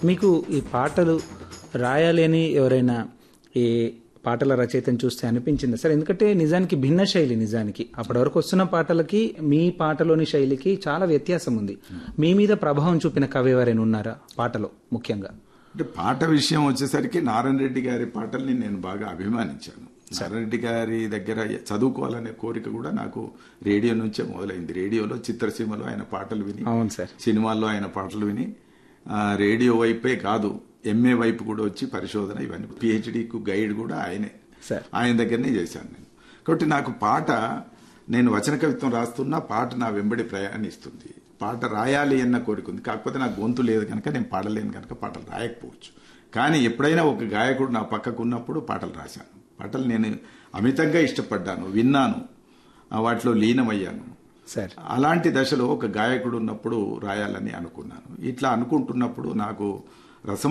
మీకు ఈ పాటలు రాయాలి అని ఎవరైనా ఈ పాటల రచయితను చూస్తే అనిపించిందా సార్ ఎందుకంటే నిజానికి భిన్న శైలి నిజానికి అప్పటి వరకు వస్తున్న పాటలకి మీ పాటలోని శైలికి చాలా వ్యత్యాసం ఉంది మీ మీద ప్రభావం చూపిన కవి ఎవరైనా ఉన్నారా పాటలో ముఖ్యంగా అంటే పాట విషయం వచ్చేసరికి నారాయణ రెడ్డి గారి పాటల్ని నేను బాగా అభిమానించాను నారాయణ రెడ్డి గారి దగ్గర చదువుకోవాలనే కోరిక కూడా నాకు రేడియో నుంచే మొదలైంది రేడియోలో చిత్రసీమలో ఆయన పాటలు విని అవును సార్ సినిమాల్లో ఆయన పాటలు విని ఆ, రేడియో వైపే కాదు ఎంఏ వైపు కూడా వచ్చి పరిశోధన ఇవన్నీ పిహెచ్డికు గైడ్ కూడా ఆయనే సార్ ఆయన దగ్గరనే చేశాను నేను కాబట్టి నాకు పాట నేను వచన కవిత్వం రాస్తున్నా పాట నా వెంబడి ప్రయాణిస్తుంది పాట రాయాలి అన్న కోరిక ఉంది కాకపోతే నాకు గొంతు లేదు కనుక నేను పాడలేను కనుక పాటలు రాయకపోవచ్చు కానీ ఎప్పుడైనా ఒక గాయకుడు నా పక్కకు ఉన్నప్పుడు పాటలు రాశాను పాటలు నేను అమితంగా ఇష్టపడ్డాను విన్నాను ఆ, వాటిలో లీనమయ్యాను సార్ అలాంటి దశలో ఒక గాయకుడు ఉన్నప్పుడు రాయాలని అనుకున్నాను ఇట్లా అనుకుంటున్నప్పుడు నాకు రసం